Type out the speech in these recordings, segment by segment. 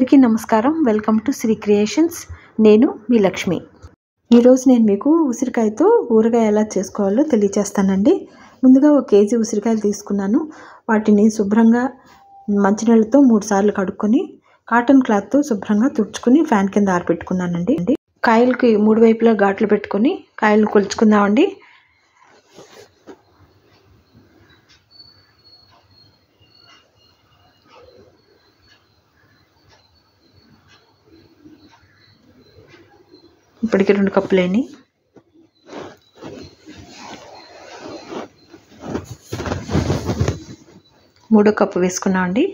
అందరికీ నమస్కారం welcome to Shri creations నేను మీ లక్ష్మి ఈరోజు నేను మీకు ఉసిరికాయతో ఊరగాయ ఎలా చేసుకోవాలో తెలియచేస్తానండి ముందుగా ఒక కేజీ ఉసిరికాయలు తీసుకున్నాను వాటిని శుభ్రంగా మంచినీళ్ళతో మూడు సార్లు కడుక్కొని కాటన్ క్లాత్తో శుభ్రంగా తుడుచుకుని ఫ్యాన్ కింద ఆరబెట్టుకున్నానండి కాయలకి మూడు వైపులా ఘాట్లు పెట్టుకొని కాయలను కొలుచుకుందామండి ఇప్పటికి రెండు కప్పులేని మూడో కప్పు వేసుకున్నామండి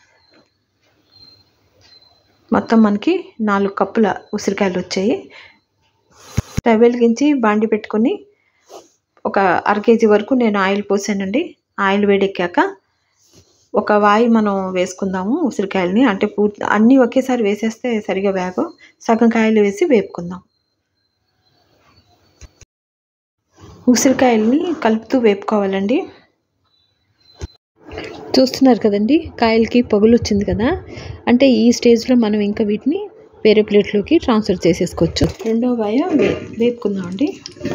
మొత్తం మనకి నాలుగు కప్పుల ఉసిరికాయలు వచ్చాయి స్టవ్ వెలిగించి బాండి పెట్టుకొని ఒక అర కేజీ వరకు నేను ఆయిల్ పోసానండి ఆయిల్ వేడెక్కాక ఒక వాయి మనం వేసుకుందాము ఉసిరికాయలని అంటే పూర్తి అన్నీ ఒకేసారి వేసేస్తే సరిగా వేగ సగం కాయలు వేసి వేపుకుందాం ఉసిరికాయలని కలుపుతూ వేపుకోవాలండి చూస్తున్నారు కదండి కాయలకి పొగలు వచ్చింది కదా అంటే ఈ స్టేజ్లో మనం ఇంకా వీటిని వేరే ప్లేట్లోకి ట్రాన్స్ఫర్ చేసేసుకోవచ్చు రెండో వాయ వే వేపుకుందామండి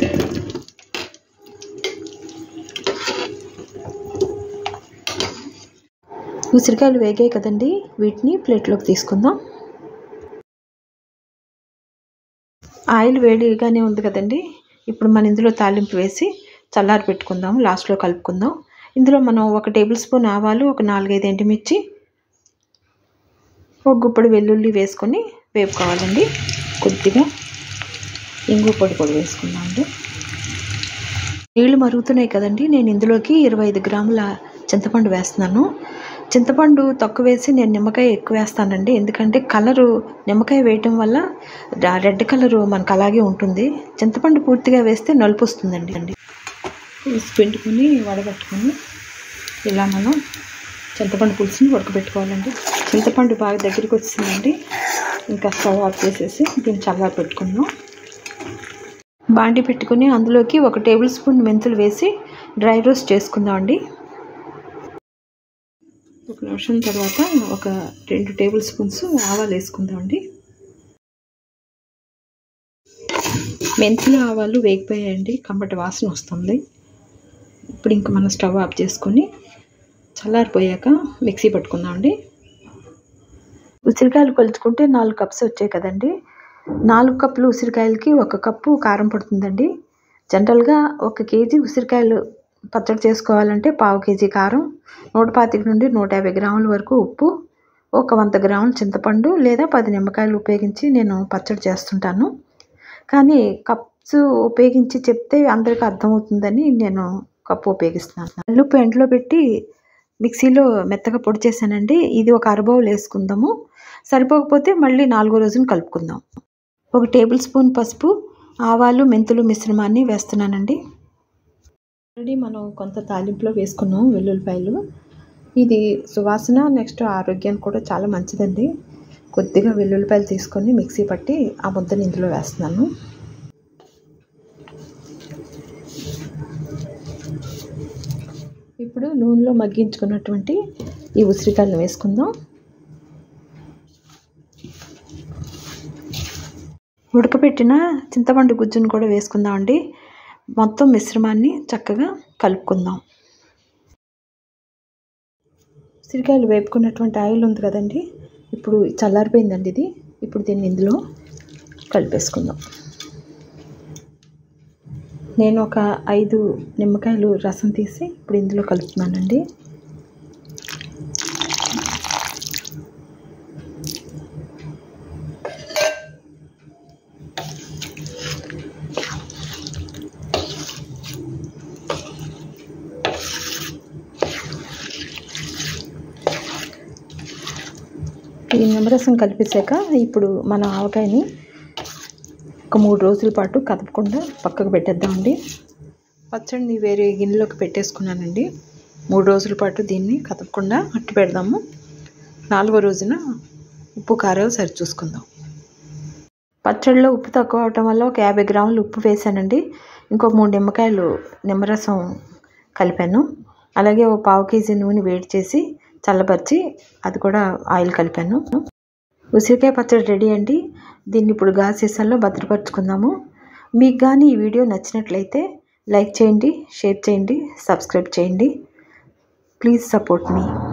ఉసిరికాయలు వేగాయి కదండి వీటిని ప్లేట్లోకి తీసుకుందాం ఆయిల్ వేడిగానే ఉంది కదండి ఇప్పుడు మన ఇందులో తాలింపు వేసి చల్లారి పెట్టుకుందాం లాస్ట్లో కలుపుకుందాం ఇందులో మనం ఒక టేబుల్ స్పూన్ ఆవాలు ఒక నాలుగైదు ఎండుమిర్చి ఒక గుప్పడి వెల్లుల్లి వేసుకొని వేపుకోవాలండి కొద్దిగా ఇంగు పొడి పొడి వేసుకుందాం అండి నీళ్లు మరుగుతున్నాయి కదండి నేను ఇందులోకి ఇరవై ఐదు గ్రాముల చింతపండు వేస్తున్నాను చింతపండు తక్కువ వేసి నేను నిమ్మకాయ ఎక్కువ వేస్తానండి ఎందుకంటే కలరు నిమ్మకాయ వేయటం వల్ల రెడ్ కలరు మనకు అలాగే ఉంటుంది చింతపండు పూర్తిగా వేస్తే నలుపు వస్తుందండి అండి పిండుకొని వడగట్టుకొని ఇలా మనం చింతపండు పులుసుని ఉడకబెట్టుకోవాలండి చింతపండు బాగా దగ్గరికి వచ్చిందండి ఇంకా స్టవ్ ఆఫ్ చేసేసి దీన్ని చల్లారి పెట్టుకుందాం బాండి పెట్టుకుని అందులోకి ఒక టేబుల్ స్పూన్ మెంతులు వేసి డ్రై రోస్ట్ చేసుకుందాం అండి ఒక నిమిషం తర్వాత ఒక రెండు టేబుల్ స్పూన్స్ ఆవాలు వేసుకుందామండి మెంతులు ఆవాలు వేగిపోయాయండి కమ్మటి వాసన వస్తుంది ఇప్పుడు ఇంకా మనం స్టవ్ ఆఫ్ చేసుకొని చల్లారిపోయాక మిక్సీ పట్టుకుందామండి ఉసిరికాయలు కొలుచుకుంటే నాలుగు కప్స్ వచ్చాయి కదండి నాలుగు కప్పులు ఉసిరికాయలకి ఒక కప్పు కారం పడుతుందండి జనరల్గా ఒక కేజీ ఉసిరికాయలు పచ్చడి చేసుకోవాలంటే పావు కేజీ కారం నూట పాతిక నుండి నూట యాభై గ్రాముల వరకు ఉప్పు ఒక వంద గ్రాముల చింతపండు లేదా పది నిమ్మకాయలు ఉపయోగించి నేను పచ్చడి చేస్తుంటాను కానీ కప్స్ ఉపయోగించి చెప్తే అందరికీ అర్థమవుతుందని నేను కప్పు ఉపయోగిస్తున్నాను అల్లుప్పు ఎండలో పెట్టి మిక్సీలో మెత్తగా పొడి చేశానండి ఇది ఒక అరబౌలు వేసుకుందాము సరిపోకపోతే మళ్ళీ నాలుగో రోజున కలుపుకుందాం ఒక టేబుల్ స్పూన్ పసుపు ఆవాలు మెంతులు మిశ్రమాన్ని వేస్తున్నానండి ఆల్రెడీ మనం కొంత తాలింపులో వేసుకున్నాం వెల్లుల్లిపాయలు ఇది సువాసన నెక్స్ట్ ఆరోగ్యానికి కూడా చాలా మంచిదండి కొద్దిగా వెల్లుల్లిపాయలు తీసుకొని మిక్సీ పట్టి ఆ ముద్దని ఇందులో వేస్తున్నాను ఇప్పుడు నూనెలో మగ్గించుకున్నటువంటి ఈ ఉసిరికాయలను వేసుకుందాం ఉడకబెట్టిన చింతపండు గుజ్జును కూడా వేసుకుందాం అండి మొత్తం మిశ్రమాన్ని చక్కగా కలుపుకుందాం ఉసిరికాయలు వేపుకున్నటువంటి ఆయిల్ ఉంది కదండి ఇప్పుడు చల్లారిపోయిందండి ఇది ఇప్పుడు దీన్ని ఇందులో కలిపేసుకుందాం నేను ఒక ఐదు నిమ్మకాయలు రసం తీసి ఇప్పుడు ఇందులో కలుపుతున్నానండి ఈ నిమ్మరసం కలిపేశాక ఇప్పుడు మన ఆవకాయని ఒక మూడు రోజుల పాటు కదపకుండా పక్కకు పెట్టేద్దామండి పచ్చడిని వేరే గిన్నెలోకి పెట్టేసుకున్నానండి మూడు రోజుల పాటు దీన్ని కదపకుండా అట్టు పెడదాము నాలుగో రోజున ఉప్పు కారాలు సరి చూసుకుందాం పచ్చడిలో ఉప్పు తక్కువ అవటం వల్ల ఒక యాభై గ్రాములు ఉప్పు వేసానండి ఇంకో మూడు నిమ్మకాయలు నిమ్మరసం కలిపాను అలాగే ఒక పావు కేజీ నూనె వేడి చేసి చల్లబరిచి అది కూడా ఆయిల్ కలిపాను ఉసిరికాయ పచ్చడి రెడీ అండి దీన్ని ఇప్పుడు గాజు సీసాల్లో భద్రపరుచుకుందాము మీకు కానీ ఈ వీడియో నచ్చినట్లయితే లైక్ చేయండి షేర్ చేయండి సబ్స్క్రైబ్ చేయండి ప్లీజ్ సపోర్ట్ మీ